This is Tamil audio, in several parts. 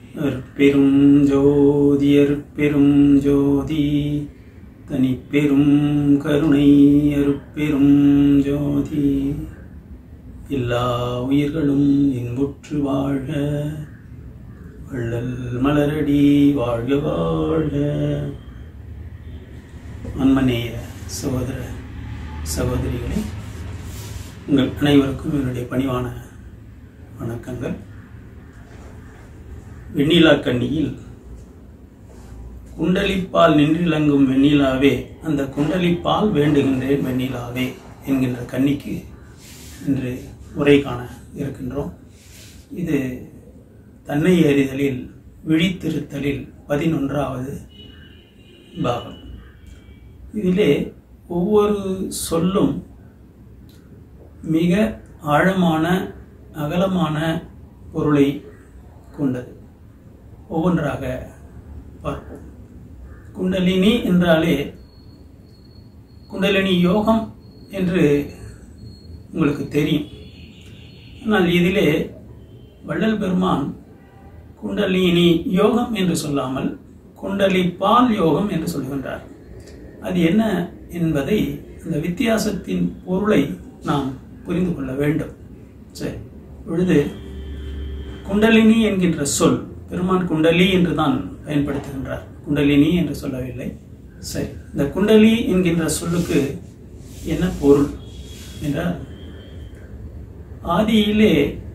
அற்பெரும் ஜோதி அற்பெரும் ஜோதி தனிப்பெரும் கருணை அருட்பெரும் ஜோதி எல்லா உயிர்களும் இன்புற்று வாழ்க வள்ளல் மலரடி வாழ்க வாழ்க அன்மநேய சகோதர சகோதரிகளே உங்கள் அனைவருக்கும் என்னுடைய பணிவான வணக்கங்கள் வெண்ணிலா கண்ணியில் குண்டலிப்பால் நின்றிலங்கும் வெண்ணிலாவே அந்த குண்டலிப்பால் வேண்டுகின்றேன் வெண்ணிலாவே என்கின்ற கன்னிக்கு இன்று உரை காண இருக்கின்றோம் இது தன்னை அறிதலில் விழித்திருத்தலில் பதினொன்றாவது பாகம் இதிலே ஒவ்வொரு சொல்லும் மிக ஆழமான அகலமான பொருளை கொண்டது ஒவ்வொன்றாக பார்ப்போம் குண்டலினி என்றாலே குண்டலினி யோகம் என்று உங்களுக்கு தெரியும் ஆனால் இதிலே வள்ளல் பெருமான் குண்டலினி யோகம் என்று சொல்லாமல் குண்டலி பால் யோகம் என்று சொல்கின்றார் அது என்ன என்பதை அந்த வித்தியாசத்தின் பொருளை நாம் புரிந்து கொள்ள வேண்டும் சரி பொழுது குண்டலினி என்கின்ற சொல் பெருமான் குண்டலி என்று தான் பயன்படுத்துகின்றார் குண்டலினி என்று சொல்லவில்லை சரி இந்த குண்டலி என்கின்ற சொல்லுக்கு என்ன பொருள் என்றால் ஆதியிலே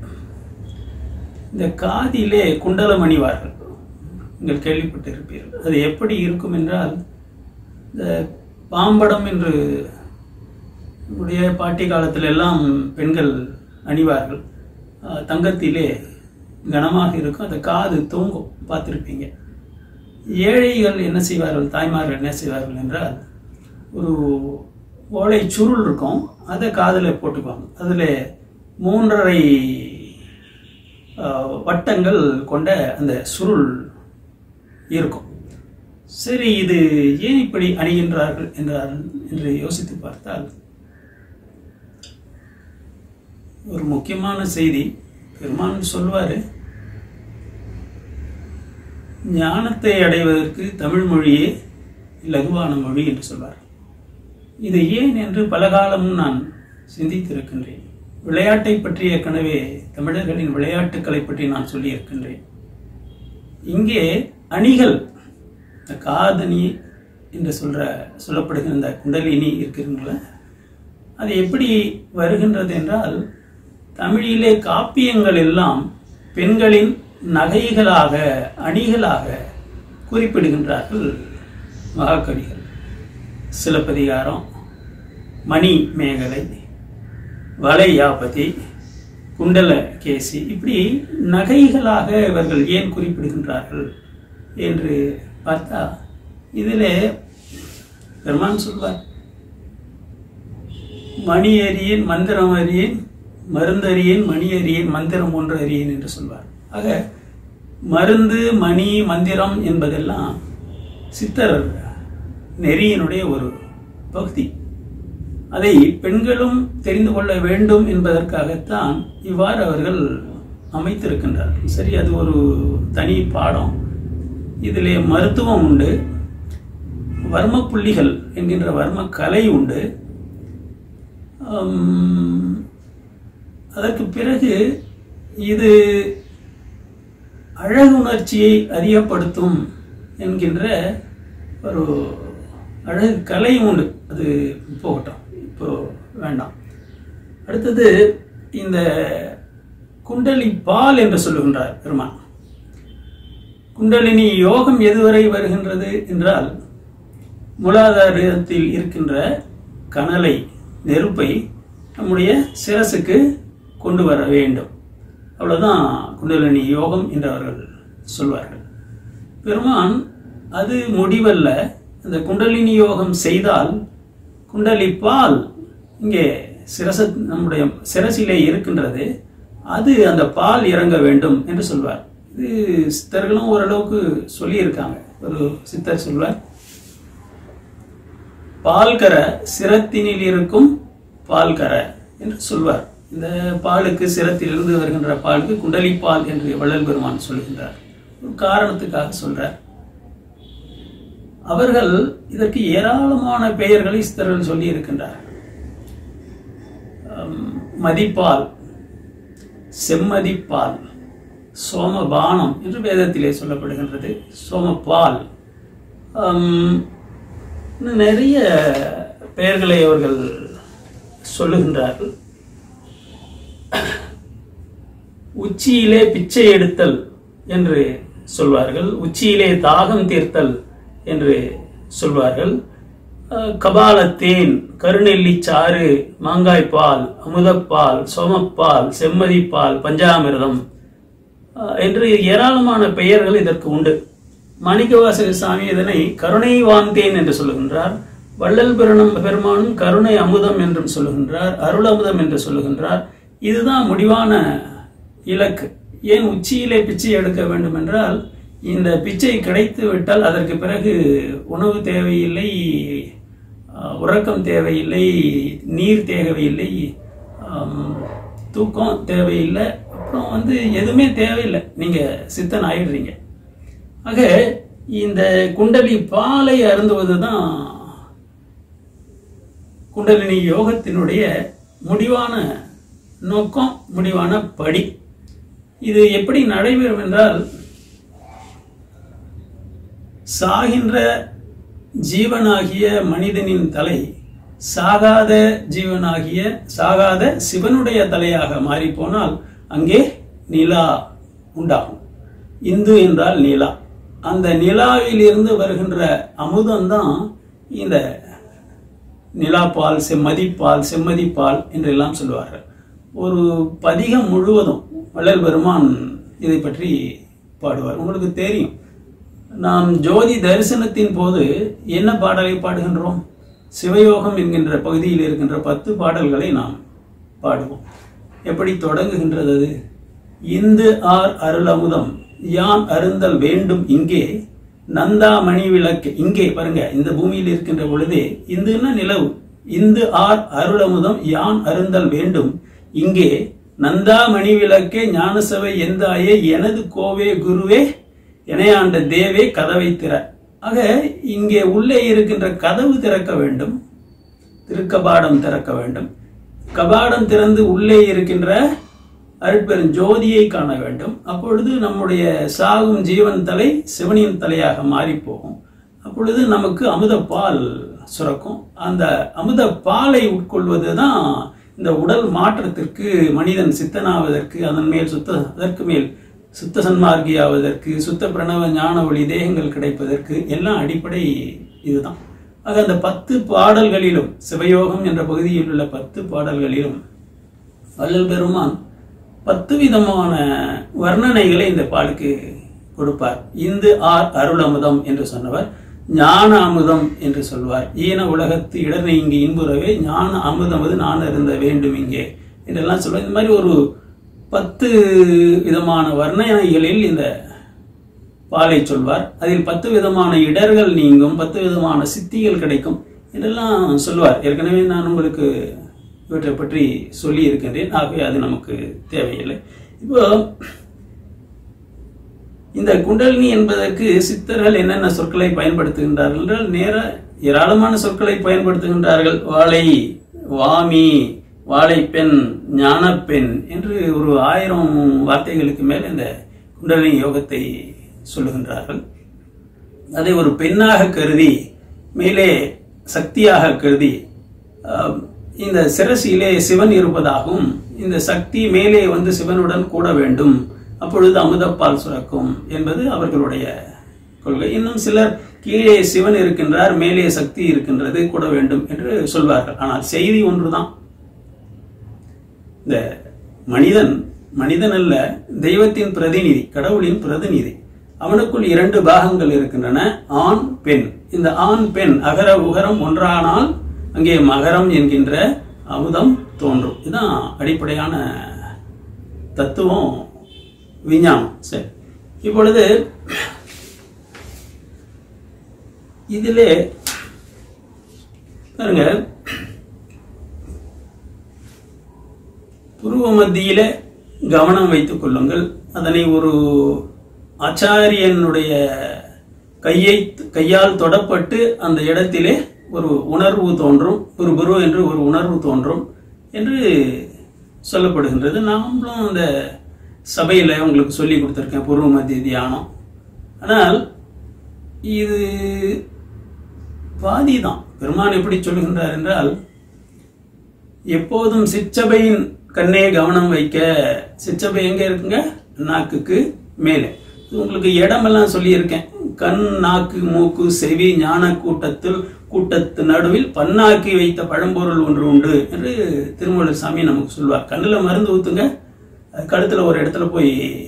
இந்த காதிலே குண்டலம் அணிவார்கள் நீங்கள் கேள்விப்பட்டிருப்பீர்கள் அது எப்படி இருக்கும் என்றால் இந்த பாம்படம் என்று உடைய பாட்டி காலத்தில் எல்லாம் பெண்கள் அணிவார்கள் தங்கத்திலே கனமாக இருக்கும் அந்த காது தூங்கும் பார்த்துருப்பீங்க ஏழைகள் என்ன செய்வார்கள் தாய்மார்கள் என்ன செய்வார்கள் என்றால் ஒரு ஓலை சுருள் இருக்கும் அதை காதில் போட்டுக்குவாங்க அதில் மூன்றரை வட்டங்கள் கொண்ட அந்த சுருள் இருக்கும் சரி இது ஏன் இப்படி அணிகின்றார்கள் என்றார் என்று யோசித்து பார்த்தால் ஒரு முக்கியமான செய்தி பெருமான் சொல்வாரு ஞானத்தை அடைவதற்கு தமிழ் மொழியே லகுவான மொழி என்று சொல்வார் இது ஏன் என்று பல காலமும் நான் சிந்தித்திருக்கின்றேன் விளையாட்டை பற்றி ஏற்கனவே தமிழர்களின் விளையாட்டுக்களை பற்றி நான் சொல்லியிருக்கின்றேன் இங்கே அணிகள் இந்த காதணி என்று சொல்ற சொல்லப்படுகிற இந்த குண்டலினி இருக்கிறீங்கள அது எப்படி வருகின்றது என்றால் தமிழிலே காப்பியங்கள் எல்லாம் பெண்களின் நகைகளாக அணிகளாக குறிப்பிடுகின்றார்கள் மகாகவிகள் சிலப்பதிகாரம் மணி மேகலை வளையாபதி குண்டல கேசி இப்படி நகைகளாக இவர்கள் ஏன் குறிப்பிடுகின்றார்கள் என்று பார்த்தா இதில் பெருமான் சொல்வார் மணி அறியேன் மந்திரம் அறியேன் மருந்தறியேன் மணி அறியேன் மந்திரம் ஒன்று அறியேன் என்று சொல்வார் ஆக மருந்து மணி மந்திரம் என்பதெல்லாம் சித்தர் நெறியினுடைய ஒரு பகுதி அதை பெண்களும் தெரிந்து கொள்ள வேண்டும் என்பதற்காகத்தான் இவ்வாறு அவர்கள் அமைத்திருக்கின்றார்கள் சரி அது ஒரு தனி பாடம் இதிலே மருத்துவம் உண்டு வர்ம புள்ளிகள் என்கின்ற வர்ம கலை உண்டு அதற்கு பிறகு இது அழகு உணர்ச்சியை அறியப்படுத்தும் என்கின்ற ஒரு அழகு கலை உண்டு அது போகட்டும் இப்போ வேண்டாம் அடுத்தது இந்த குண்டலி பால் என்று சொல்லுகின்றார் பெருமான் குண்டலினி யோகம் எதுவரை வருகின்றது என்றால் மூலாதாரத்தில் இருக்கின்ற கனலை நெருப்பை நம்முடைய சிரசுக்கு கொண்டு வர வேண்டும் அவ்வளவுதான் குண்டலினி யோகம் என்று அவர்கள் சொல்வார்கள் பெருமான் அது முடிவல்ல அந்த குண்டலினி யோகம் செய்தால் குண்டலி பால் இங்கே சிரச நம்முடைய சிரசிலே இருக்கின்றது அது அந்த பால் இறங்க வேண்டும் என்று சொல்வார் இது சித்தர்களும் ஓரளவுக்கு சொல்லியிருக்காங்க ஒரு சித்தர் சொல்வார் பால்கர சிரத்தினில் இருக்கும் பால்கர என்று சொல்வார் இந்த பாலுக்கு சிரத்திலிருந்து வருகின்ற பாலுக்கு குண்டலி பால் என்று வள்ளல் பெருமான் சொல்கின்றார் ஒரு காரணத்துக்காக சொல்றார் அவர்கள் இதற்கு ஏராளமான பெயர்களை சித்தர்கள் சொல்லி இருக்கின்றார்கள் அம், மதிப்பால் செம்மதிப்பால் சோமபானம் என்று வேதத்திலே சொல்லப்படுகின்றது சோமப்பால் அம், இன்னும் நிறைய பெயர்களை அவர்கள் சொல்லுகின்றார்கள் உச்சியிலே பிச்சை எடுத்தல் என்று சொல்வார்கள் உச்சியிலே தாகம் தீர்த்தல் என்று சொல்வார்கள் அஹ், கபாலத்தேன் கருநெல்லி சாறு மாங்காய்ப்பால் அமுதப்பால் சோமப்பால் செம்மதிப்பால் பஞ்சாமிர்தம் அஹ், என்று ஏராளமான பெயர்கள் இதற்கு உண்டு மாணிக்கவாசக சாமி இதனை கருணை வாந்தேன் என்று சொல்லுகின்றார் வள்ளல் பெருணம் பெருமானும் கருணை அமுதம் என்றும் சொல்லுகின்றார் அருள் அமுதம் என்று சொல்லுகின்றார் இதுதான் முடிவான இலக்கு ஏன் உச்சியிலே பிச்சை எடுக்க வேண்டும் என்றால் இந்த பிச்சை கிடைத்து விட்டால் அதற்கு பிறகு உணவு தேவையில்லை அஹ், உறக்கம் தேவையில்லை நீர் தேவையில்லை ஆம், தூக்கம் தேவையில்லை அப்புறம் வந்து எதுவுமே தேவையில்லை நீங்க சித்தன் ஆயிடுறீங்க ஆக இந்த குண்டலி பாலை அருந்துவது தான் குண்டலினி யோகத்தினுடைய முடிவான நோக்கம் முடிவான படி இது எப்படி நடைபெறும் என்றால் சாகின்ற ஜீவனாகிய மனிதனின் தலை சாகாத ஜீவனாகிய சாகாத சிவனுடைய தலையாக மாறிப்போனால் அங்கே நிலா உண்டாகும் இந்து என்றால் நிலா அந்த நிலாவிலிருந்து வருகின்ற அமுதம்தான் இந்த நிலாப்பால் செம்மதிப்பால் செம்மதிப்பால் என்றெல்லாம் சொல்லுவார்கள் ஒரு பதிகம் முழுவதும் வள்ளல் பெருமான் இதை பற்றி பாடுவார் உங்களுக்கு தெரியும் நாம் ஜோதி தரிசனத்தின் போது என்ன பாடலை பாடுகின்றோம் சிவயோகம் என்கின்ற பகுதியில் இருக்கின்ற பத்து பாடல்களை நாம் பாடுவோம் எப்படி தொடங்குகின்றது அது இந்து ஆர் அருளமுதம் யான் அருந்தல் வேண்டும் இங்கே நந்தா மணி விளக்கு இங்கே பாருங்க இந்த பூமியில் இருக்கின்ற பொழுதே இந்துன்னா நிலவு இந்து ஆர் அருளமுதம் யான் அருந்தல் வேண்டும் இங்கே நந்தா மணி விளக்கே ஞானசபை எந்தாயே எனது கோவே குருவே இணையாண்ட தேவே கதவை திற ஆக இங்கே உள்ளே இருக்கின்ற கதவு திறக்க வேண்டும் திருக்கபாடம் திறக்க வேண்டும் கபாடம் திறந்து உள்ளே இருக்கின்ற அருட்பெரும் ஜோதியை காண வேண்டும் அப்பொழுது நம்முடைய சாகும் ஜீவன் தலை சிவனின் தலையாக மாறி போகும் அப்பொழுது நமக்கு அமுதப்பால் சுரக்கும் அந்த அமுத பாலை உட்கொள்வது தான் இந்த உடல் மாற்றத்திற்கு மனிதன் சித்தனாவதற்கு அதன் மேல் சுத்த அதற்கு மேல் சுத்த சன்மார்க்கியாவதற்கு சுத்த பிரணவ ஞான ஒளி தேகங்கள் கிடைப்பதற்கு எல்லாம் அடிப்படை இதுதான் ஆக அந்த பத்து பாடல்களிலும் சிவயோகம் என்ற பகுதியில் உள்ள பத்து பாடல்களிலும் வள்ளல் பெருமான் பத்து விதமான வர்ணனைகளை இந்த பாலுக்கு கொடுப்பார் இந்து ஆர் அருள் அமுதம் என்று சொன்னவர் ஞான அமுதம் என்று சொல்வார் ஈன உலகத்து இடர் இங்கு இன்புறவே ஞான அமுதமது நான் இருந்த வேண்டும் இங்கே என்றெல்லாம் சொல்வார் இந்த மாதிரி ஒரு பத்து விதமான வர்ணனைகளில் இந்த பாலை சொல்வார் அதில் பத்து விதமான இடர்கள் நீங்கும் பத்து விதமான சித்திகள் கிடைக்கும் என்றெல்லாம் சொல்வார் ஏற்கனவே நான் உங்களுக்கு இவற்றை பற்றி சொல்லி இருக்கின்றேன் ஆகவே அது நமக்கு தேவையில்லை இப்போ இந்த குண்டலினி என்பதற்கு சித்தர்கள் என்னென்ன சொற்களை பயன்படுத்துகின்றார்கள் என்றால் நேர ஏராளமான சொற்களை பயன்படுத்துகின்றார்கள் வாழை வாமி வாழைப்பெண் ஞானப்பெண் என்று ஒரு ஆயிரம் வார்த்தைகளுக்கு மேல் இந்த குண்டலினி யோகத்தை சொல்லுகின்றார்கள் அதை ஒரு பெண்ணாக கருதி மேலே சக்தியாக கருதி அஹ், இந்த சிரசியிலே சிவன் இருப்பதாகவும் இந்த சக்தி மேலே வந்து சிவனுடன் கூட வேண்டும் அப்பொழுது அமுதப்பால் சுரக்கும் என்பது அவர்களுடைய கொள்கை இன்னும் சிலர் கீழே சிவன் இருக்கின்றார் மேலே சக்தி இருக்கின்றது கூட வேண்டும் என்று சொல்வார்கள் ஆனால் செய்தி ஒன்றுதான் இந்த மனிதன் மனிதன் அல்ல தெய்வத்தின் பிரதிநிதி கடவுளின் பிரதிநிதி அவனுக்குள் இரண்டு பாகங்கள் இருக்கின்றன ஆண் பெண் இந்த ஆண் பெண் அகர உகரம் ஒன்றானால் அங்கே மகரம் என்கின்ற அமுதம் தோன்றும் இதுதான் அடிப்படையான தத்துவம் விஞ்ஞானம் சரி இப்பொழுது இதிலே பாருங்க புருவ மத்தியில கவனம் வைத்துக் கொள்ளுங்கள் அதனை ஒரு ஆச்சாரியனுடைய கையை கையால் தொடப்பட்டு அந்த இடத்திலே ஒரு உணர்வு தோன்றும் ஒரு குரு என்று ஒரு உணர்வு தோன்றும் என்று சொல்லப்படுகின்றது நாமளும் அந்த சபையில் உங்களுக்கு சொல்லி கொடுத்துருக்கேன் பூர்வ மத்திய தியானம் ஆனால் இது பாதி தான் பெருமான் எப்படி சொல்லுகின்றார் என்றால் எப்போதும் சிற்றபையின் கண்ணே கவனம் வைக்க சிற்றபை எங்க இருக்குங்க நாக்குக்கு மேலே இது உங்களுக்கு இடமெல்லாம் சொல்லியிருக்கேன் கண் நாக்கு மூக்கு செவி ஞான கூட்டத்தில் கூட்டத்து நடுவில் பன்னாக்கி வைத்த பழம்பொருள் ஒன்று உண்டு என்று திருமூலர் சாமி நமக்கு சொல்வார் கண்ணில் மருந்து ஊத்துங்க அது கழுத்துல ஒரு இடத்துல போய்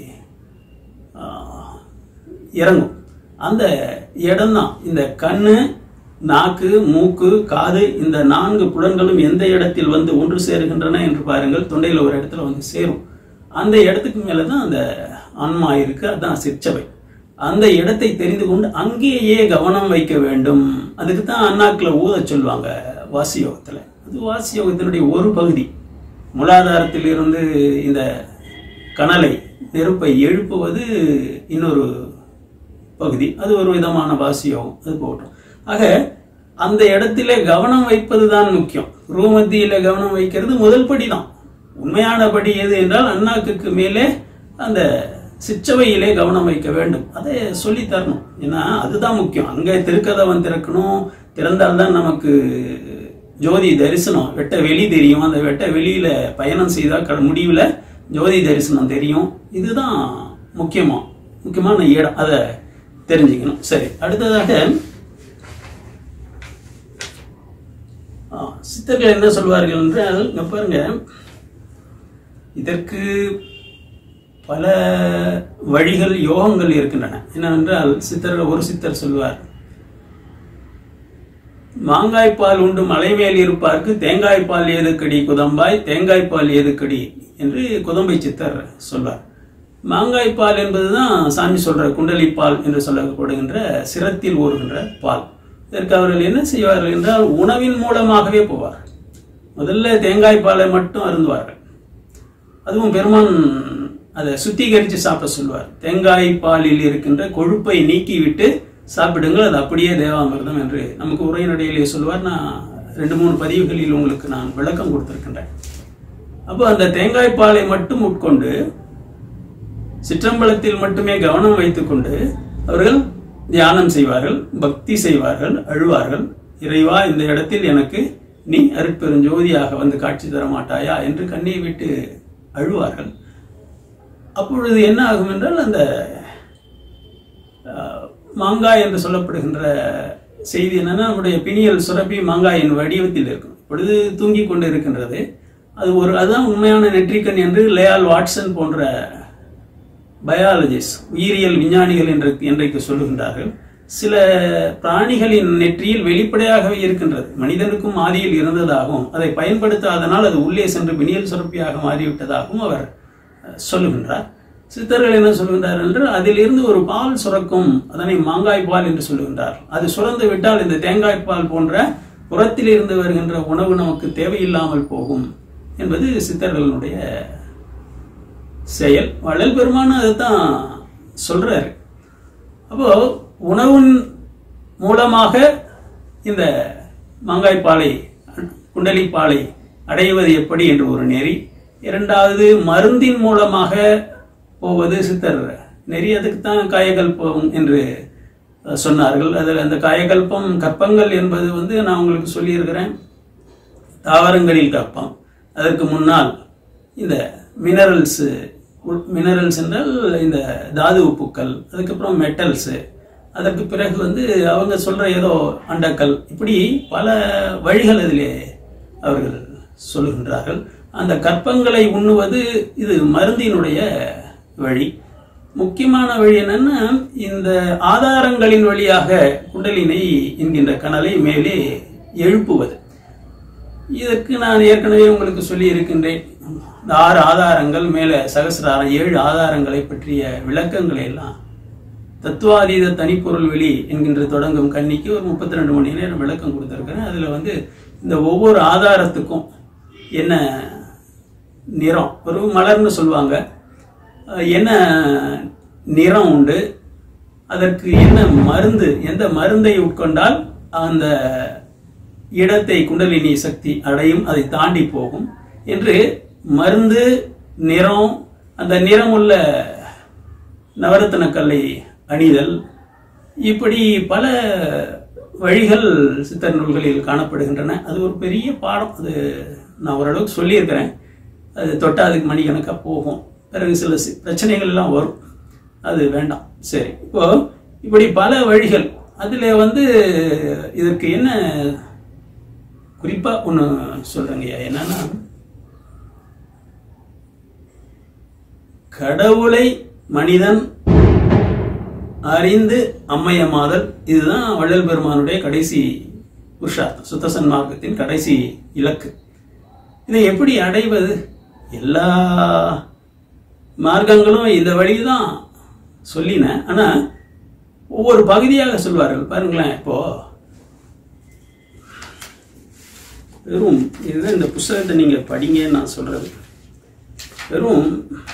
ஆஹ், இறங்கும் அந்த இடம்தான் இந்த கண்ணு நாக்கு மூக்கு காது இந்த நான்கு புலன்களும் எந்த இடத்தில் வந்து ஒன்று சேருகின்றன என்று பாருங்கள் தொண்டையில் ஒரு இடத்துல வந்து சேரும் அந்த இடத்துக்கு மேலே தான் அந்த ஆன்மா இருக்கு அதான் சிற்சபை அந்த இடத்தை தெரிந்து கொண்டு அங்கேயே கவனம் வைக்க வேண்டும் அதுக்கு தான் அண்ணாக்கில் ஊத சொல்லுவாங்க வாசி யோகத்தில் அது வாசி யோகத்தினுடைய ஒரு பகுதி மூலாதாரத்தில் இருந்து இந்த கனலை நெருப்பை எழுப்புவது இன்னொரு பகுதி அது ஒரு விதமான வாசியோகம் அது போகட்டும் ஆக அந்த இடத்திலே கவனம் வைப்பது தான் முக்கியம் ரூமத்தியில கவனம் வைக்கிறது முதல் படி தான் உண்மையான படி எது என்றால் அண்ணாக்குக்கு மேலே அந்த சிற்றவையிலே கவனம் வைக்க வேண்டும் அதை சொல்லி தரணும் ஏன்னா அதுதான் முக்கியம் அங்கே திருக்கதவன் திறக்கணும் திறந்தால்தான் நமக்கு ஜோதி தரிசனம் வெட்ட வெளி தெரியும் அந்த வெட்ட வெளியில பயணம் செய்தால் க- முடிவுல ஜோதி தரிசனம் தெரியும் இதுதான் முக்கியமா முக்கியமான இடம் அதை தெரிஞ்சுக்கணும் சரி அடுத்ததாக ஆ, சித்தர்கள் என்ன சொல்வார்கள் என்றால் இங்க பாருங்க இதற்கு பல வழிகள் யோகங்கள் இருக்கின்றன என்னவென்றால் சித்தர்கள் ஒரு சித்தர் சொல்வார் மாங்காய்ப்பால் உண்டு மலைமேல் இருப்பார்க்கு தேங்காய்ப்பால் ஏதுக்கடி குதம்பாய் தேங்காய்ப்பால் ஏதுக்கடி என்று குதம்பை சித்தர் சொல்வார் மாங்காய்ப்பால் என்பதுதான் சாமி சொல்ற குண்டலிப்பால் என்று சொல்லப்படுகின்ற சிரத்தில் ஊறுகின்ற பால் இதற்கு அவர்கள் என்ன செய்வார்கள் என்றால் உணவின் மூலமாகவே போவார் முதல்ல தேங்காய் பாலை மட்டும் அருந்துவார்கள் அதுவும் பெருமான் அதை சுத்திகரித்து சாப்பிட சொல்வார் தேங்காய் பாலில் இருக்கின்ற கொழுப்பை நீக்கிவிட்டு சாப்பிடுங்கள் அது அப்படியே தேவாமிர்தம் என்று நமக்கு உரைநடையிலே சொல்வார் நான் ரெண்டு மூணு பதிவுகளில் உங்களுக்கு நான் விளக்கம் கொடுத்திருக்கின்றேன் அப்போ அந்த தேங்காய் பாலை மட்டும் உட்கொண்டு சிற்றம்பலத்தில் மட்டுமே கவனம் வைத்துக்கொண்டு அவர்கள் தியானம் செய்வார்கள் பக்தி செய்வார்கள் அழுவார்கள் இறைவா இந்த இடத்தில் எனக்கு நீ அருட்பெருஞ்சோதியாக வந்து காட்சி தர மாட்டாயா என்று கண்ணீர் விட்டு அழுவார்கள் அப்பொழுது என்ன ஆகும் என்றால் அந்த அஹ், மாங்காய் என்று சொல்லப்படுகின்ற செய்தி என்னன்னா நம்முடைய பிணியல் சுரப்பி மாங்காயின் வடிவத்தில் இருக்கும் இப்பொழுது தூங்கி கொண்டு இருக்கின்றது அது ஒரு அதுதான் உண்மையான நெற்றிக்கண் என்று லேயால் வாட்சன் போன்ற பயாலஜிஸ்ட் உயிரியல் விஞ்ஞானிகள் என்று என்றைக்கு சொல்லுகின்றார்கள் சில பிராணிகளின் நெற்றியில் வெளிப்படையாகவே இருக்கின்றது மனிதனுக்கும் ஆதியில் இருந்ததாகவும் அதை பயன்படுத்தாதனால் அது உள்ளே சென்று பிணியல் சுரப்பியாக மாறிவிட்டதாகவும் அவர் அஹ், சொல்லுகின்றார் சித்தர்கள் என்ன சொல்கின்றார் என்று அதிலிருந்து ஒரு பால் சுரக்கும் அதனை மாங்காய் பால் என்று சொல்லுகின்றார் அது சுரந்து விட்டால் இந்த தேங்காய் பால் போன்ற புறத்தில் இருந்து வருகின்ற உணவு நமக்கு தேவையில்லாமல் போகும் என்பது சித்தர்களுடைய செயல் வள்ளல் பெருமான் அதைத்தான் சொல்றாரு அப்போ உணவின் மூலமாக இந்த மாங்காய் பாலை குண்டலி பாலை அடைவது எப்படி என்று ஒரு நெறி இரண்டாவது மருந்தின் மூலமாக போவது சித்தர் நெறி அதுக்கு தான் காயகல்பம் என்று அஹ், சொன்னார்கள் அதில் அந்த காயகல்பம் கற்பங்கள் என்பது வந்து நான் உங்களுக்கு சொல்லியிருக்கிறேன் தாவரங்களில் கற்பம் அதற்கு முன்னால் இந்த மினரல்ஸ் மினரல்ஸ் என்றால் இந்த தாது உப்புக்கள் அதுக்கப்புறம் மெட்டல்ஸு அதற்கு பிறகு வந்து அவங்க சொல்ற ஏதோ அண்டக்கல் இப்படி பல வழிகள் அதிலே அவர்கள் சொல்லுகின்றார்கள் அந்த கற்பங்களை உண்ணுவது இது மருந்தினுடைய வழி முக்கியமான வழி என்னன்னா இந்த ஆதாரங்களின் வழியாக குண்டலினை என்கின்ற கனலை மேலே எழுப்புவது இதற்கு நான் ஏற்கனவே உங்களுக்கு சொல்லி இருக்கின்றேன் இந்த ஆறு ஆதாரங்கள் மேலே சகசிராரம் ஏழு ஆதாரங்களை பற்றிய விளக்கங்களை எல்லாம் தத்துவாதீத தனிப்பொருள் வெளி என்கின்ற தொடங்கும் கன்னிக்கு ஒரு முப்பத்தி ரெண்டு மணி நேரம் விளக்கம் கொடுத்துருக்கிறேன் அதில் வந்து இந்த ஒவ்வொரு ஆதாரத்துக்கும் என்ன நிறம் ஒரு மலர்னு சொல்லுவாங்க அஹ் என்ன நிறம் உண்டு அதற்கு என்ன மருந்து எந்த மருந்தை உட்கொண்டால் அந்த இடத்தை குண்டலினி சக்தி அடையும் அதை தாண்டி போகும் என்று மருந்து நிறம் அந்த நிறமுள்ள நவரத்தின கல்லை அணிதல் இப்படி பல வழிகள் சித்தர் நூல்களில் காணப்படுகின்றன அது ஒரு பெரிய பாடம் அது நான் ஓரளவுக்கு சொல்லியிருக்கிறேன் அது தொட்டா அதுக்கு மணிக்கணக்காக போகும் பிறகு சில சி- பிரச்சனைகள் எல்லாம் வரும் அது வேண்டாம் சரி இப்போ இப்படி பல வழிகள் அதில் வந்து இதற்கு என்ன குறிப்பாக ஒன்று சொல்கிறேங்கய்யா என்னன்னா கடவுளை மனிதன் அறிந்து அம்மையமாதல் இதுதான் வள்ளல் பெருமானுடைய கடைசி புருஷார்த்தம் சுத்த சன்மார்க்கத்தின் கடைசி இலக்கு இதை எப்படி அடைவது எல்லா மார்க்கங்களும் இந்த வழியில் தான் சொல்லினேன் ஆனா ஒவ்வொரு பகுதியாக சொல்வார்கள் பாருங்களேன் இப்போ வெறும் இதுதான் இந்த புஸ்தகத்தை நீங்க படிங்கன்னு நான் சொல்றது வெறும்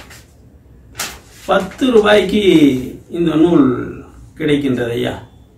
பத்து ரூபாய்க்கு இந்த நூல் கிடைக்கின்றது ஐயா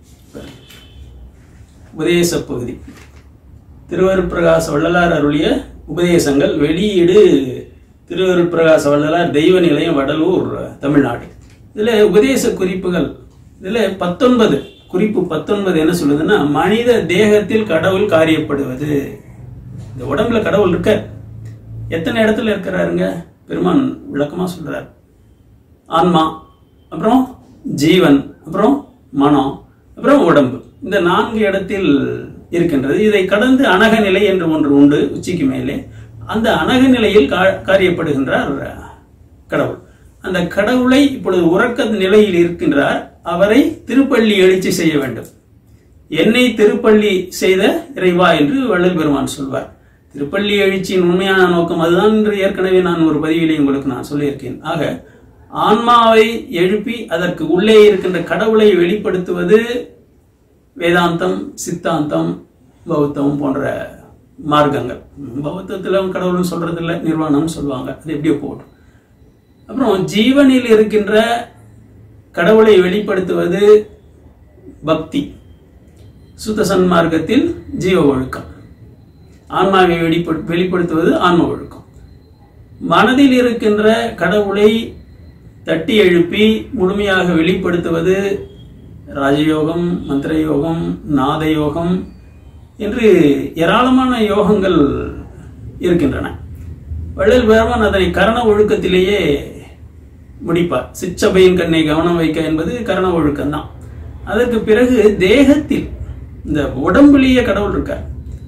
உபதேச பகுதி திருவருட்பிரகாச வள்ளலார் அருளிய உபதேசங்கள் வெளியீடு திருவருட்பிரகாச வள்ளலார் தெய்வ நிலையம் வடலூர் தமிழ்நாடு இதுல உபதேச குறிப்புகள் இதுல பத்தொன்பது குறிப்பு பத்தொன்பது என்ன சொல்லுதுன்னா மனித தேகத்தில் கடவுள் காரியப்படுவது இந்த உடம்புல கடவுள் இருக்க எத்தனை இடத்துல இருக்கிறாருங்க பெருமான் விளக்கமா சொல்றார் ஆன்மா அப்புறம் ஜீவன் அப்புறம் மனம் அப்புறம் உடம்பு இந்த நான்கு இடத்தில் இருக்கின்றது இதை கடந்து அனகநிலை என்று ஒன்று உண்டு உச்சிக்கு மேலே அந்த அனகநிலையில் கா- காரியப்படுகின்றார் கடவுள் அந்த கடவுளை இப்பொழுது உறக்க நிலையில் இருக்கின்றார் அவரை திருப்பள்ளி எழுச்சி செய்ய வேண்டும் என்னை திருப்பள்ளி செய்த இறைவா என்று வள்ளல் பெருமான் சொல்வார் திருப்பள்ளி எழுச்சியின் உண்மையான நோக்கம் அதுதான் என்று ஏற்கனவே நான் ஒரு பதிவிலே உங்களுக்கு நான் சொல்லியிருக்கேன் ஆக ஆன்மாவை எழுப்பி அதற்கு உள்ளே இருக்கின்ற கடவுளை வெளிப்படுத்துவது வேதாந்தம் சித்தாந்தம் பௌத்தம் போன்ற மார்க்கங்கள் பௌத்தத்தில் கடவுள்னு சொல்றது இல்லை நிர்வாணம்னு சொல்லுவாங்க அது எப்படியோ போகட்டும் அப்புறம் ஜீவனில் இருக்கின்ற கடவுளை வெளிப்படுத்துவது பக்தி சுத்த சன்மார்க்கத்தில் ஜீவ ஒழுக்கம் ஆன்மாவை வெளிப்படு வெளிப்படுத்துவது ஆன்ம ஒழுக்கம் மனதில் இருக்கின்ற கடவுளை தட்டி எழுப்பி முழுமையாக வெளிப்படுத்துவது ராஜயோகம் மந்திர யோகம் நாத யோகம் என்று ஏராளமான யோகங்கள் இருக்கின்றன வள்ளல் பெருமான் அதனை கரண ஒழுக்கத்திலேயே முடிப்பார் சிற்றபையின் கண்ணை கவனம் வைக்க என்பது கரண ஒழுக்கம்தான் அதற்கு பிறகு தேகத்தில் இந்த உடம்புலேயே கடவுள் இருக்கார்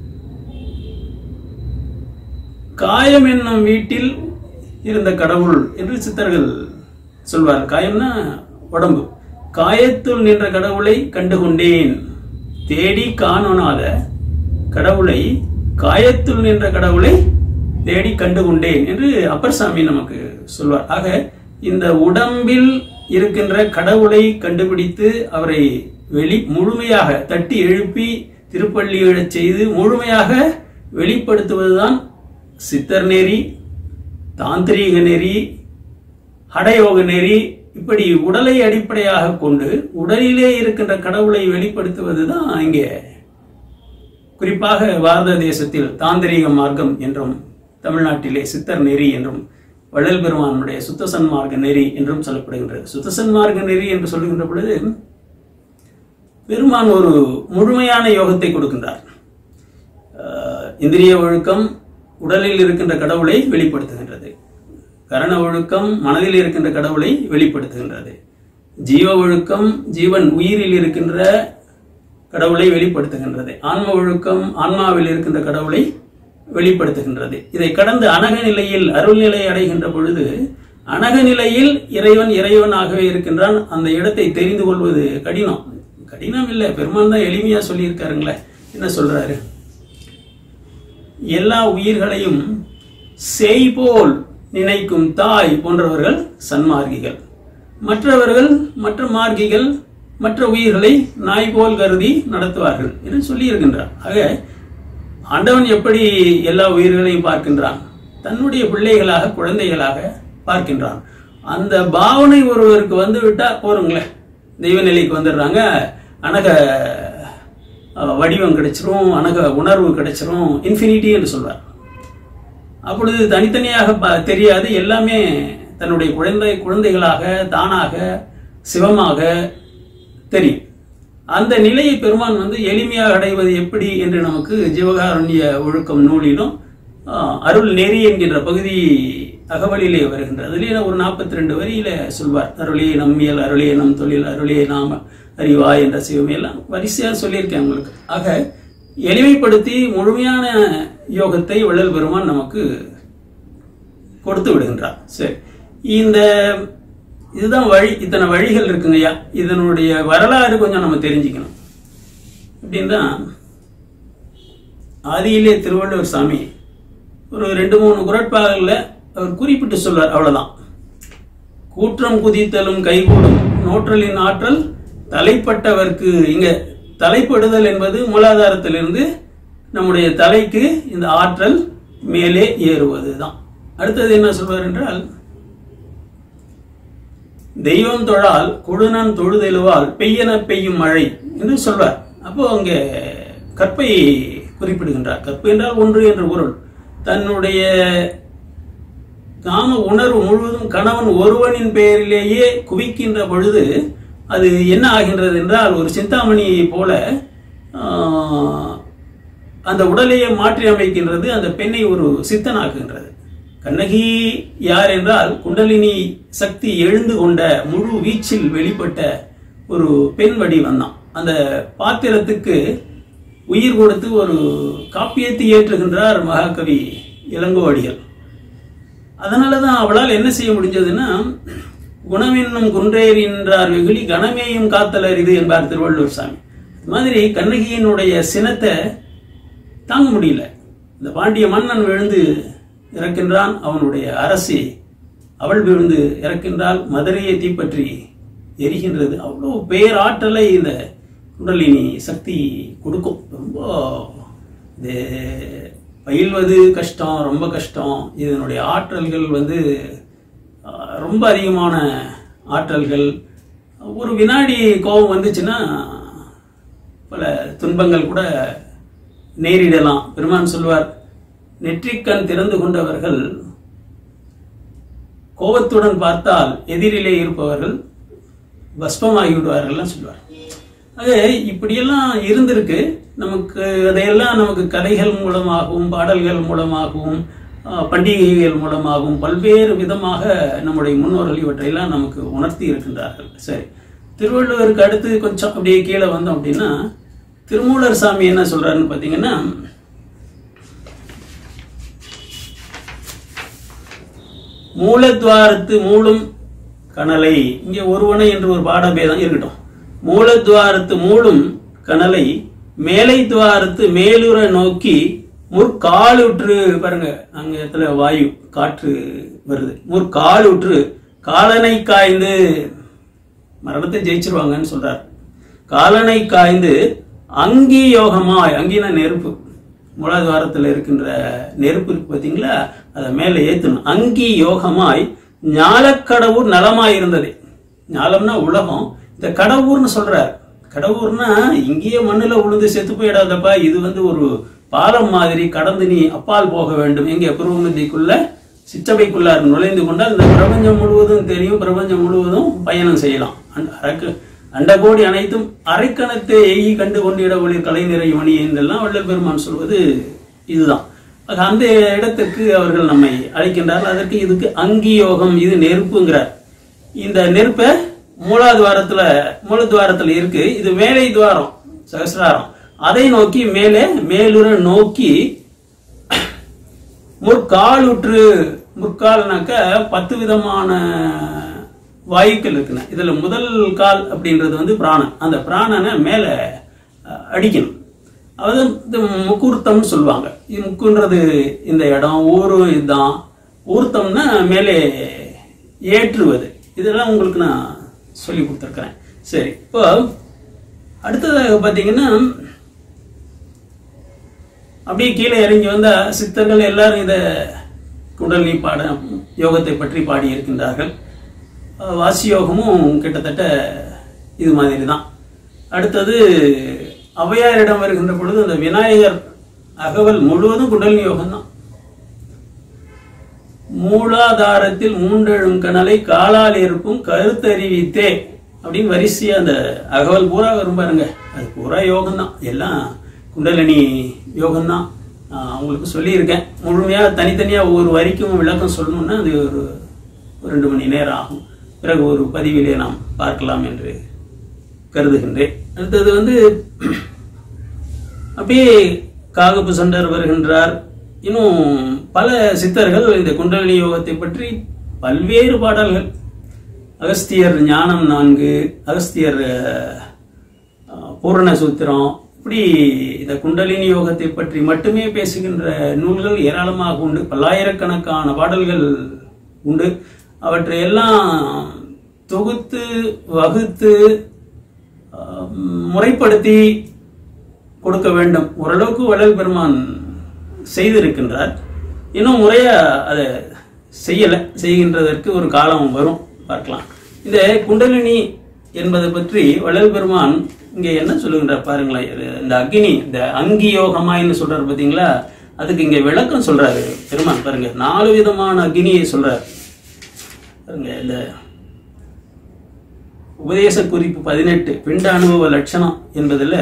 காயம் என்னும் வீட்டில் இருந்த கடவுள் என்று சித்தர்கள் சொல்வார் காயம்னா உடம்பு காயத்துள் நின்ற கடவுளை கண்டுகொண்டேன் தேடி காணோனாத கடவுளை காயத்துள் நின்ற கடவுளை தேடி கண்டுகொண்டேன் என்று அப்பர் சாமி நமக்கு சொல்வார் ஆக இந்த உடம்பில் இருக்கின்ற கடவுளை கண்டுபிடித்து அவரை வெளி முழுமையாக தட்டி எழுப்பி திருப்பள்ளி எழச் செய்து முழுமையாக வெளிப்படுத்துவதுதான் சித்தர் நெறி தாந்திரீக நெறி ஹடயோக நெறி இப்படி உடலை அடிப்படையாக கொண்டு உடலிலே இருக்கின்ற கடவுளை வெளிப்படுத்துவது தான் இங்கே குறிப்பாக பாரத தேசத்தில் தாந்திரீக மார்க்கம் என்றும் தமிழ்நாட்டிலே சித்தர் நெறி என்றும் வள்ளல் பெருமானுடைய சுத்த சன்மார்க்க நெறி என்றும் சொல்லப்படுகின்றது சுத்த சன்மார்க்க நெறி என்று சொல்லுகின்ற பொழுது பெருமான் ஒரு முழுமையான யோகத்தை கொடுக்கின்றார் அஹ், இந்திரிய ஒழுக்கம் உடலில் இருக்கின்ற கடவுளை வெளிப்படுத்துகின்றது கரண ஒழுக்கம் மனதில் இருக்கின்ற கடவுளை வெளிப்படுத்துகின்றது ஜீவ ஒழுக்கம் ஜீவன் உயிரில் இருக்கின்ற கடவுளை வெளிப்படுத்துகின்றது ஆன்ம ஒழுக்கம் ஆன்மாவில் இருக்கின்ற கடவுளை வெளிப்படுத்துகின்றது இதை கடந்து அனக நிலையில் அருள் நிலை அடைகின்ற பொழுது அனக நிலையில் இறைவன் இறைவனாகவே இருக்கின்றான் அந்த இடத்தை தெரிந்து கொள்வது கடினம் கடினம் இல்லை பெருமான் தான் எளிமையா சொல்லியிருக்காருங்களே என்ன சொல்றாரு எல்லா உயிர்களையும் செய்போல் நினைக்கும் தாய் போன்றவர்கள் சன்மார்கிகள் மற்றவர்கள் மற்ற மார்க்கிகள் மற்ற உயிர்களை நாய் போல் கருதி நடத்துவார்கள் என்று சொல்லியிருக்கின்றார் ஆக ஆண்டவன் எப்படி எல்லா உயிர்களையும் பார்க்கின்றான் தன்னுடைய பிள்ளைகளாக குழந்தைகளாக பார்க்கின்றான் அந்த பாவனை ஒருவருக்கு வந்து விட்டா போருங்களேன் தெய்வ நிலைக்கு வந்துடுறாங்க அனக அஹ், வடிவம் கிடைச்சிரும் அனக உணர்வு கிடைச்சிரும் இன்ஃபினிட்டி என்று சொல்றார் அப்பொழுது தனித்தனியாக ப- தெரியாது எல்லாமே தன்னுடைய குழந்தை குழந்தைகளாக தானாக சிவமாக தெரியும் அந்த நிலையை பெருமான் வந்து எளிமையாக அடைவது எப்படி என்று நமக்கு ஜீவகாருண்ய ஒழுக்கம் நூலிலும் ஆஹ், அருள் நெறி என்கின்ற பகுதி அகவலிலே வருகின்றது அதிலே ஒரு நாற்பத்தி ரெண்டு வரியில சொல்வார் அருளே நம்மியல் அருளே நம் தொழில் அருளே நாம அறிவா என்ற சிவமே எல்லாம் வரிசையா சொல்லியிருக்கேன் உங்களுக்கு ஆக எளிமைப்படுத்தி முழுமையான யோகத்தை வள்ளல் பெருமான் நமக்கு கொடுத்து விடுகின்றார் சரி இந்த இதுதான் வழி இத்தனை வழிகள் இருக்குங்கய்யா இதனுடைய வரலாறு கொஞ்சம் நம்ம தெரிஞ்சுக்கணும் எப்படின்னா ஆதியிலே திருவள்ளுவர் சாமி ஒரு ரெண்டு மூணு குரட்பாகல்ல அவர் குறிப்பிட்டு சொல்றார் அவ்வளவுதான் கூற்றம் குதித்தலும் கைகூடும் நோற்றலின் ஆற்றல் தலைப்பட்டவர்க்கு இங்க தலைப்படுதல் என்பது மூலாதாரத்திலிருந்து நம்முடைய தலைக்கு இந்த ஆற்றல் மேலே ஏறுவதுதான் அடுத்தது என்ன சொல்வார் என்றால் தெய்வம் தொழால் குழுனன் தொழுதெழுவால் பெய்யன பெய்யும் மழை என்று சொல்வார் அப்போ அங்க கற்பை குறிப்பிடுகின்றார் கற்பு என்றால் ஒன்று என்ற பொருள் தன்னுடைய காம உணர்வு முழுவதும் கணவன் ஒருவனின் பெயரிலேயே குவிக்கின்ற பொழுது அது என்ன ஆகின்றது என்றால் ஒரு சிந்தாமணி போல ஆஹ், அந்த உடலையே மாற்றி அமைக்கின்றது அந்த பெண்ணை ஒரு சித்தனாக்குகின்றது கண்ணகி யார் என்றால் குண்டலினி சக்தி எழுந்து கொண்ட முழு வீச்சில் வெளிப்பட்ட ஒரு பெண் வடிவம் தான் அந்த பாத்திரத்துக்கு உயிர் கொடுத்து ஒரு காப்பியத்தை ஏற்றுகின்றார் மகாகவி இளங்கோவடிகள் அதனால தான் அவளால் என்ன செய்ய முடிஞ்சதுன்னா குணமென்னும் குன்றேறின்றார் வெகுளி கணமேயும் காத்தல் அரிது என்பார் திருவள்ளுவர் சாமி அது மாதிரி கண்ணகியினுடைய சினத்தை தாங்க முடியல இந்த பாண்டிய மன்னன் விழுந்து இறக்கின்றான் அவனுடைய அரசி அவள் விழுந்து இறக்கின்றால் மதுரையை தீப்பற்றி எரிகின்றது அவ்வளோ பேராற்றலை இந்த குண்டலினி சக்தி கொடுக்கும் ரொம்ப இது பயில்வது கஷ்டம் ரொம்ப கஷ்டம் இதனுடைய ஆற்றல்கள் வந்து ஆஹ், ரொம்ப அதிகமான ஆற்றல்கள் ஒரு வினாடி கோபம் வந்துச்சுன்னா பல துன்பங்கள் கூட நேரிடலாம் பெருமான் சொல்வார் நெற்றிக்கண் திறந்து கொண்டவர்கள் கோபத்துடன் பார்த்தால் எதிரிலே இருப்பவர்கள் பஸ்பமாகி விடுவார்கள்லாம் சொல்வார் அது இப்படியெல்லாம் இருந்திருக்கு நமக்கு அதையெல்லாம் நமக்கு கதைகள் மூலமாகவும் பாடல்கள் மூலமாகவும் ஆஹ், பண்டிகைகள் மூலமாகவும் பல்வேறு விதமாக நம்முடைய முன்னோர்கள் இவற்றையெல்லாம் நமக்கு உணர்த்தி இருக்கின்றார்கள் சரி திருவள்ளுவருக்கு அடுத்து கொஞ்சம் அப்படியே கீழே வந்தோம் அப்படின்னா திருமூலர் சாமி என்ன சொல்றாருன்னு பார்த்தீங்கன்னா மூலத்வாரத்து மூலும் கனலை இங்கே ஒருவனை என்று ஒரு பாடபேதம் இருக்கட்டும் மூலத்வாரத்து மூலும் கனலை மேலை துவாரத்து மேலுற நோக்கி முற்காலுற்று பாருங்க அங்க இடத்துல வாயு காற்று வருது முற்காலுற்று காலனை காய்ந்து மரணத்தை ஜெயிச்சிருவாங்கன்னு சொல்றார் காலனை காய்ந்து அங்கி யோகமாய் அங்கின நெருப்பு மூலாதாரத்தில் இருக்கின்ற நெருப்பு இருக்கு பார்த்தீங்களா அதை மேலே ஏத்தணும் அங்கி யோகமாய் ஞாலக்கடவுர் நலமாய் இருந்தது ஞாலம்னா உலகம் இந்த கடவுர்னு சொல்றார் கடவுர்னா இங்கேயே மண்ணுல உளுந்து செத்து போயிடாதப்பா இது வந்து ஒரு பாலம் மாதிரி கடந்து நீ அப்பால் போக வேண்டும் எங்க புருவமத்திக்குள்ள சிற்றபைக்குள்ளார் நுழைந்து கொண்டால் இந்த பிரபஞ்சம் முழுவதும் தெரியும் பிரபஞ்சம் முழுவதும் பயணம் செய்யலாம் அண்ட- அரக்கு அண்டகோடி அனைத்தும் அரைக்கணத்தை எய்கி கண்டு கொண்டிட ஒளி கலைநிறை மணி என்றெல்லாம் வள்ளல் பெருமான் சொல்வது இதுதான் ஆக அந்த இடத்துக்கு அவர்கள் நம்மை அழைக்கின்றார்கள் அதற்கு இதுக்கு அங்கியோகம் இது நெருப்புங்கிறார் இந்த நெருப்பை மூலாதுவாரத்துல மூலத்வாரத்துல இருக்கு இது மேலை துவாரம் சகசிராரம் அதை நோக்கி மேலே மேலுற நோக்கி முற்காலுற்று முற்கால்னாக்க பத்து விதமான வாயுக்கள் இருக்குண்ணே இதுல முதல் கால் அப்படின்றது வந்து பிராணன் அந்த பிராணனை மேல அஹ், அடிக்கணும் அதாவது இது முக்கூர்த்தம்னு சொல்லுவாங்க இது முக்குன்றது இந்த இடம் ஊரு இதுதான் ஊர்த்தம்னா மேலே ஏற்றுவது இதெல்லாம் உங்களுக்கு நான் சொல்லி கொடுத்துருக்கிறேன் சரி இப்போ அடுத்ததாக பார்த்தீங்கன்னா அப்படியே கீழே இறங்கி வந்தா சித்தர்கள் எல்லாரும் இதை குண்டலினி பாட யோகத்தை பற்றி பாடி இருக்கின்றார்கள் அஹ், வாசி யோகமும் கிட்டத்தட்ட இது மாதிரி தான் அடுத்தது ஔவையாரிடம் வருகின்ற பொழுது அந்த விநாயகர் அகவல் முழுவதும் குண்டலினி யோகம் தான் மூலாதாரத்தில் மூன்றெழும் கனலை காலால் இருக்கும் கருத்தறிவித்தே அப்படின்னு வரிசையா அந்த அகவல் பூரா வரும் பாருங்க அது பூரா யோகம் தான் எல்லாம் குண்டலினி யோகம் தான் உங்களுக்கு சொல்லியிருக்கேன் முழுமையா தனித்தனியா ஒவ்வொரு வரிக்கும் விளக்கம் சொல்லணும்னா அது ஒரு ஒரு ரெண்டு மணி நேரம் ஆகும் பிறகு ஒரு பதிவிலே நாம் பார்க்கலாம் என்று கருதுகின்றேன் அடுத்தது வந்து அப்படியே காகப்பு சண்டர் வருகின்றார் இன்னும் பல சித்தர்கள் இந்த குண்டலினி யோகத்தை பற்றி பல்வேறு பாடல்கள் அகஸ்தியர் ஞானம் நான்கு அகஸ்தியர் அஹ், பூரண சூத்திரம் இப்படி இந்த குண்டலினி யோகத்தை பற்றி மட்டுமே பேசுகின்ற நூல்கள் ஏராளமாக உண்டு பல்லாயிரக்கணக்கான பாடல்கள் உண்டு அவற்றை எல்லாம் தொகுத்து வகுத்து அஹ், முறைப்படுத்தி கொடுக்க வேண்டும் ஓரளவுக்கு வள்ளல் பெருமான் செய்திருக்கின்றார் இன்னும் முறையா அதை செய்யல செய்கின்றதற்கு ஒரு காலம் வரும் பார்க்கலாம் இந்த குண்டலினி என்பதை பற்றி வள்ளல் பெருமான் இங்க என்ன சொல்லுகின்றார் பாருங்களேன் இது இந்த அக்னி இந்த அங்கி யோகமாயின்னு சொல்றாரு பாத்தீங்களா அதுக்கு இங்க விளக்கம் சொல்றாரு பெருமான் பாருங்க நாலு விதமான அக்னியை சொல்றாரு பாருங்க இந்த உபதேச குறிப்பு பதினெட்டு பிண்ட அனுபவ லட்சணம் என்பதுல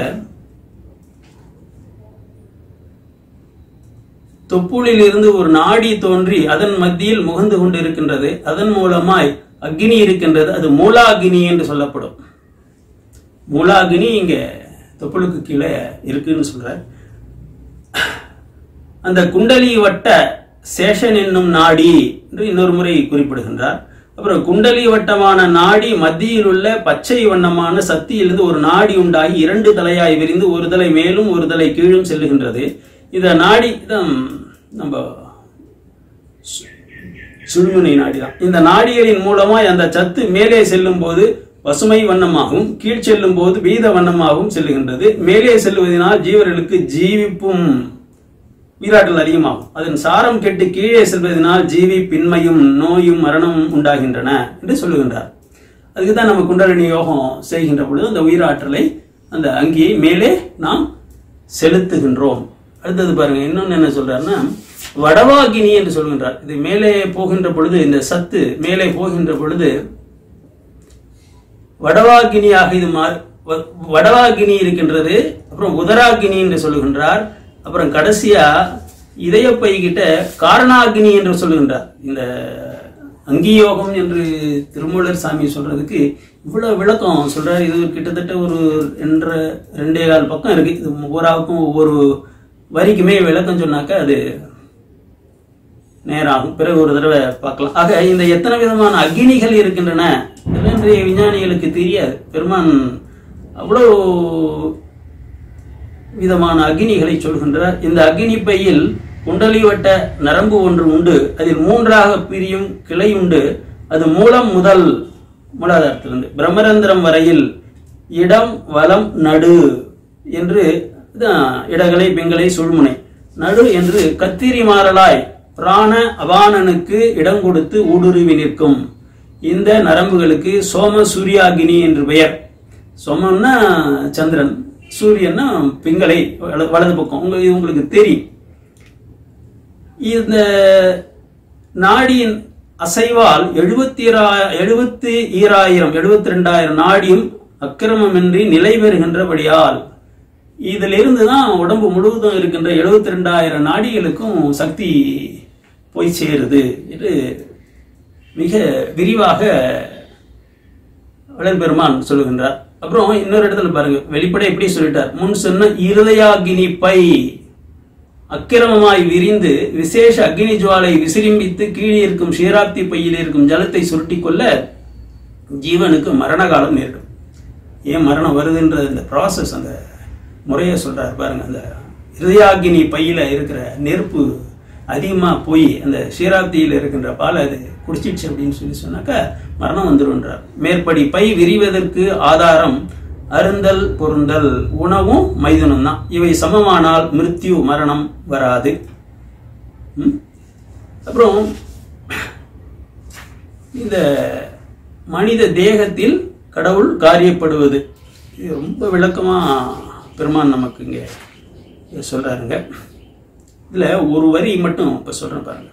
தொப்புளில் இருந்து ஒரு நாடி தோன்றி அதன் மத்தியில் முகந்து கொண்டு இருக்கின்றது அதன் மூலமாய் அக்னி இருக்கின்றது அது மூலாகினி என்று சொல்லப்படும் மூலாகினி இங்க தொப்புளுக்கு கீழே இருக்குன்னு சொல்றார் அந்த குண்டலி வட்ட சேஷன் என்னும் நாடி என்று இன்னொரு முறை குறிப்பிடுகின்றார் அப்புறம் குண்டலி வட்டமான நாடி மத்தியில் உள்ள பச்சை வண்ணமான சக்தியிலிருந்து ஒரு நாடி உண்டாகி இரண்டு தலையாய் விரிந்து ஒரு தலை மேலும் ஒரு தலை கீழும் செல்லுகின்றது இந்த நாடி தான் நம்ம சுழுமுனை நாடி தான் இந்த நாடிகளின் மூலமாய் அந்த சத்து மேலே செல்லும் போது பசுமை வண்ணமாகவும் கீழ் செல்லும் போது வீத வண்ணமாகவும் செல்லுகின்றது மேலே செல்வதனால் ஜீவர்களுக்கு ஜீவிப்பும் வீராற்றல் அதிகமாகும் அதன் சாரம் கெட்டு கீழே செல்வதனால் ஜீவி பின்மையும் நோயும் மரணமும் உண்டாகின்றன என்று சொல்லுகின்றார் அதுக்கு தான் நம்ம குண்டலினி யோகம் செய்கின்ற பொழுது அந்த உயிராற்றலை அந்த அங்கியை மேலே நாம் செலுத்துகின்றோம் அடுத்தது பாருங்க இன்னொன்னு என்ன சொல்றாருன்னா வடவாகினி என்று சொல்கின்றார் இது மேலே போகின்ற பொழுது இந்த சத்து மேலே போகின்ற பொழுது வடவாகினியாக இது மா- வ- வடவாகினி இருக்கின்றது அப்புறம் உதராகினி என்று சொல்லுகின்றார் அப்புறம் கடைசியா இதயப்பை கிட்ட காரணாகினி என்று சொல்லுகின்றார் இந்த அங்கியோகம் என்று திருமூலர் சாமி சொல்றதுக்கு இவ்வளவு விளக்கம் சொல்றாரு இது கிட்டத்தட்ட ஒரு ரெண்டரை ரெண்டே கால் பக்கம் இருக்கு இது ஒவ்வொருக்கும் ஒவ்வொரு வரிக்குமே விளக்கம் சொன்னாக்க அது நேராகும் பிறகு ஒரு தடவை பார்க்கலாம் ஆக இந்த எத்தனை விதமான அக்னிகள் இருக்கின்றன இதெல்லாம் இன்றைய விஞ்ஞானிகளுக்கு தெரியாது பெருமான் அவ்வளோ விதமான அக்னிகளை சொல்கின்றார் இந்த அக்னி பையில் குண்டலி வட்ட நரம்பு ஒன்று உண்டு அதில் மூன்றாக பிரியும் கிளை உண்டு அது மூலம் முதல் மூலாதாரத்திலிருந்து பிரம்மரந்திரம் வரையில் இடம் வலம் நடு என்று இதான் இடகலை பெங்கலை சுழ்முனை நடு என்று கத்திரி மாறலாய் பிராண அபானனுக்கு இடம் கொடுத்து ஊடுருவி நிற்கும் இந்த நரம்புகளுக்கு சோம சூர்யாகினி என்று பெயர் சோமம்னா சந்திரன் சூரியன்னா பிங்களை வல- வலது பக்கம் உங்க இது உங்களுக்கு தெரியும் இந்த நாடியின் அசைவால் எழுபத்தி எழுபத்தி ஈராயிரம் எழுபத்தி ரெண்டாயிரம் நாடியும் அக்கிரமமின்றி நிலை பெறுகின்றபடியால் இதிலிருந்து தான் உடம்பு முழுவதும் இருக்கின்ற எழுபத்தி ரெண்டாயிரம் நாடிகளுக்கும் சக்தி போய் சேருது என்று மிக விரிவாக வள்ளல் பெருமான் சொல்லுகின்றார் அப்புறம் இன்னொரு இடத்துல பாருங்க வெளிப்படை எப்படி சொல்லிட்டார் முன் சொன்ன இருதயாகினி பை அக்கிரமமாய் விரிந்து விசேஷ அக்னி ஜுவாலை விசிரிம்பித்து கீழே இருக்கும் ஷீராப்தி பையில் இருக்கும் ஜலத்தை சுருட்டி கொள்ள ஜீவனுக்கு மரண காலம் நேரிடும் ஏன் மரணம் வருதுன்ற இந்த ப்ராசஸ் அந்த முறையை சொல்றாரு பாருங்க அந்த இருதயாகினி பையில இருக்கிற நெருப்பு அதிகமா போய் அந்த ஷீராப்தியில் இருக்கின்ற பால் அது குடிச்சிடுச்சு அப்படின்னு சொல்லி சொன்னாக்கா மரணம் வந்துருன்றார் மேற்படி பை விரிவதற்கு ஆதாரம் அருந்தல் பொருந்தல் உணவும் மைதுனம் தான் இவை சமமானால் மிருத்யு மரணம் வராது ம்? அப்புறம் இந்த மனித தேகத்தில் கடவுள் காரியப்படுவது இது ரொம்ப விளக்கமா பெருமான் நமக்கு இங்க சொல்றாருங்க இதுல ஒரு வரி மட்டும் இப்ப சொல்றேன் பாருங்க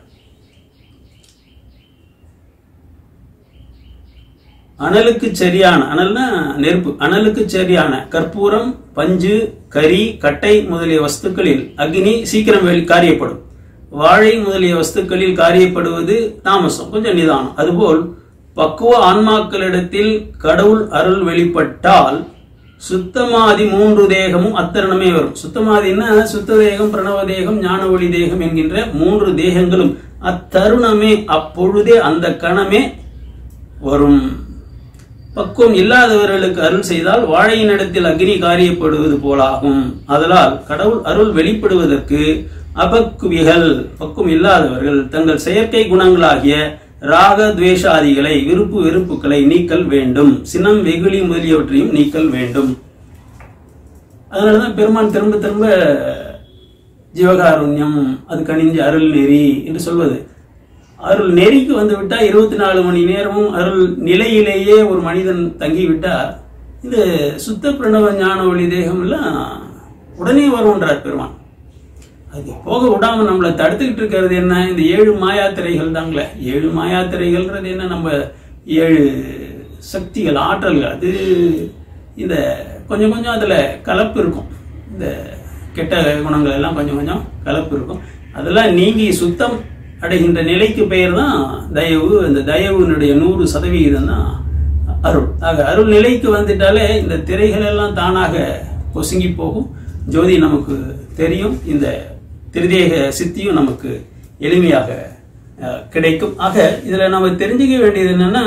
அனலுக்கு சரியான அனல்னா நெருப்பு அனலுக்கு சரியான கற்பூரம் பஞ்சு கரி கட்டை முதலிய வஸ்துக்களில் அக்னி சீக்கிரம் வெளி காரியப்படும் வாழை முதலிய வஸ்துக்களில் காரியப்படுவது தாமசம் கொஞ்சம் நிதானம் அதுபோல் பக்குவ ஆன்மாக்களிடத்தில் கடவுள் அருள் வெளிப்பட்டால் சுத்தமாதி மூன்று தேகமும் அத்தருணமே வரும் சுத்தமாதின்னா சுத்த தேகம் பிரணவ தேகம் ஞான ஒளி தேகம் என்கின்ற மூன்று தேகங்களும் அத்தருணமே அப்பொழுதே அந்த கணமே வரும் பக்குவம் இல்லாதவர்களுக்கு அருள் செய்தால் வாழையினிடத்தில் அக்னி காரியப்படுவது போலாகும் அதனால் கடவுள் அருள் வெளிப்படுவதற்கு அபக்குவிகள் பக்குவம் இல்லாதவர்கள் தங்கள் செயற்கை குணங்களாகிய ராக துவேஷாதிகளை விருப்பு வெறுப்புகளை நீக்கல் வேண்டும் சினம் வெகுளி முதலியவற்றையும் நீக்கல் வேண்டும் அதனாலதான் பெருமான் திரும்ப திரும்ப ஜீவகாருண்யம் அது கணிஞ்ச அருள் நெறி என்று சொல்வது அருள் நெறிக்கு வந்து விட்டா இருபத்தி நாலு மணி நேரமும் அருள் நிலையிலேயே ஒரு மனிதன் தங்கிவிட்டா இந்த சுத்த பிரணவ ஞான ஒளி தேகம் எல்லாம் உடனே வரும்ன்றார் பெருமான் அது போக விடாம நம்மளை தடுத்துக்கிட்டு இருக்கிறது என்ன இந்த ஏழு மாயாத்திரைகள் தாங்களே ஏழு மாயாத்திரைகள்ன்றது என்ன நம்ம ஏழு சக்திகள் ஆற்றல்கள் அது இந்த கொஞ்சம் கொஞ்சம் அதுல கலப்பு இருக்கும் இந்த கெட்ட குணங்கள் எல்லாம் கொஞ்சம் கொஞ்சம் கலப்பு இருக்கும் அதெல்லாம் நீங்கி சுத்தம் அடைகின்ற நிலைக்கு பெயர் தான் தயவு இந்த தயவுனுடைய நூறு சதவிகிதம் தான் அருள் ஆக அருள் நிலைக்கு வந்துட்டாலே இந்த திரைகள் எல்லாம் தானாக பொசுங்கி போகும் ஜோதி நமக்கு தெரியும் இந்த திருதேக சித்தியும் நமக்கு எளிமையாக அஹ், கிடைக்கும் ஆக இதுல நம்ம தெரிஞ்சுக்க வேண்டியது என்னன்னா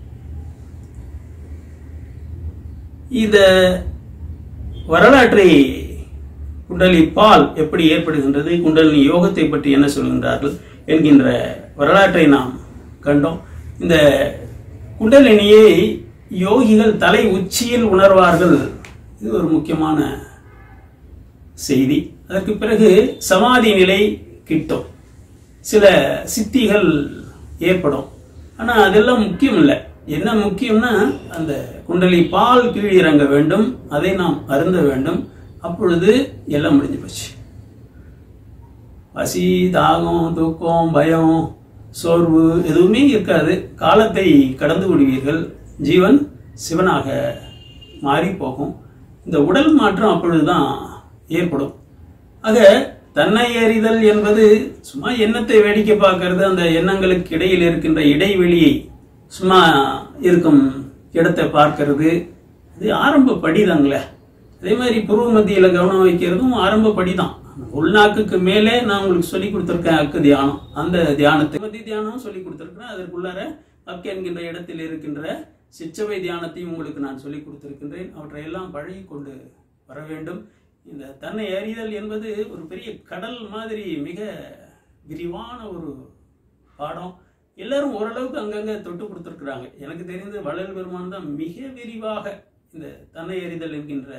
இந்த வரலாற்றை குண்டலி பால் எப்படி ஏற்படுகின்றது குண்டலினி யோகத்தை பற்றி என்ன சொல்கின்றார்கள் என்கின்ற வரலாற்றை நாம் கண்டோம் இந்த குண்டலினியை யோகிகள் தலை உச்சியில் உணர்வார்கள் இது ஒரு முக்கியமான செய்தி அதற்கு பிறகு சமாதி நிலை கிட்டும் சில சித்திகள் ஏற்படும் ஆனா அதெல்லாம் முக்கியம் இல்லை என்ன முக்கியம்னா அந்த குண்டலி பால் கீழிறங்க வேண்டும் அதை நாம் அருந்த வேண்டும் அப்பொழுது எல்லாம் முடிஞ்சு போச்சு பசி தாகம் தூக்கம் பயம் சோர்வு எதுவுமே இருக்காது காலத்தை கடந்து விடுவீர்கள் ஜீவன் சிவனாக மாறி போகும் இந்த உடல் மாற்றம் அப்பொழுதுதான் ஏற்படும் ஆக தன்னை அறிதல் என்பது சும்மா எண்ணத்தை வேடிக்கை பார்க்கறது அந்த எண்ணங்களுக்கு இடையில் இருக்கின்ற இடைவெளியை சும்மா இருக்கும் இடத்தை பார்க்கறது இது ஆரம்ப படிதாங்களே அதே மாதிரி புருவ மத்தியில கவனம் வைக்கிறதும் ஆரம்ப படிதான் உள்நாக்குக்கு மேலே நான் உங்களுக்கு சொல்லி கொடுத்துருக்கேன் அக்கு தியானம் அந்த தியானத்தை மத்தி தியானம் சொல்லி கொடுத்துருக்கிறேன் அதற்குள்ளார அக்கு என்கின்ற இடத்தில் இருக்கின்ற சிச்சவை தியானத்தையும் உங்களுக்கு நான் சொல்லி கொடுத்திருக்கின்றேன் அவற்றையெல்லாம் பழகி கொண்டு வர வேண்டும் இந்த தன்னை அறிதல் என்பது ஒரு பெரிய கடல் மாதிரி மிக விரிவான ஒரு பாடம் எல்லாரும் ஓரளவுக்கு அங்கங்க தொட்டு கொடுத்துருக்குறாங்க எனக்கு தெரிந்து வள்ளல் பெருமான் தான் மிக விரிவாக இந்த தன்னை அறிதல் என்கின்ற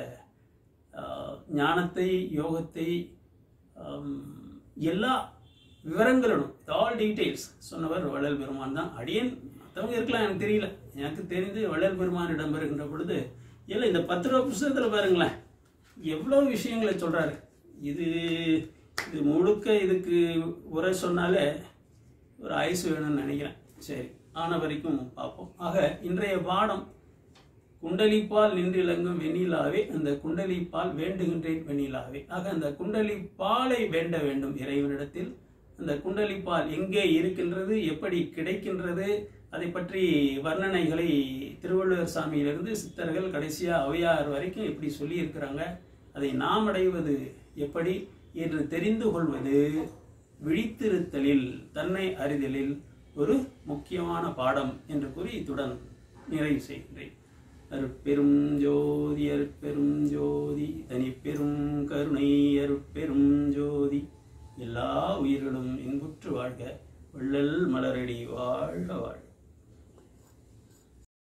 ஆஹ், ஞானத்தை யோகத்தை ஆம், எல்லா விவரங்களும் ஆல் டீடைல்ஸ் சொன்னவர் வள்ளல் பெருமான் தான் அடியேன் மற்றவங்க இருக்கலாம் எனக்கு தெரியல எனக்கு தெரிந்து வள்ளல் பெருமானிடம் வருகின்ற பொழுது இல்லை இந்த பத்து ரூபா புஸ்தகத்தில் பாருங்களேன் எவ்வளோ விஷயங்களை சொல்றாரு இது இது முழுக்க இதுக்கு உரை சொன்னாலே ஒரு ஐஸ் வேணும்னு நினைக்கிறேன் சரி ஆன வரைக்கும் பார்ப்போம் ஆக இன்றைய பாடம் குண்டலிப்பால் நின்றிலங்கும் வெண்ணிலாவே அந்த குண்டலிப்பால் வேண்டுகின்றேன் வெண்ணிலாவே ஆக அந்த குண்டலிப்பாலை வேண்ட வேண்டும் இறைவனிடத்தில் அந்த குண்டலிப்பால் எங்கே இருக்கின்றது எப்படி கிடைக்கின்றது அதை பற்றி வர்ணனைகளை திருவள்ளுவர் சாமியிலிருந்து சித்தர்கள் கடைசியா ஔவையார் வரைக்கும் எப்படி சொல்லி இருக்கிறாங்க அதை நாம் அடைவது எப்படி என்று தெரிந்து கொள்வது விழித்திருத்தலில் தன்னை அறிதலில் ஒரு முக்கியமான பாடம் என்று கூறி இத்துடன் நிறைவு செய்கின்றேன் அருட்பெரும் ஜோதி அருட்பெரும் ஜோதி தனிப்பெரும் கருணை அருட்பெரும் ஜோதி எல்லா உயிர்களும் இன்புற்று வாழ்க வள்ளல் மலரடி வாழ்க வாழ்க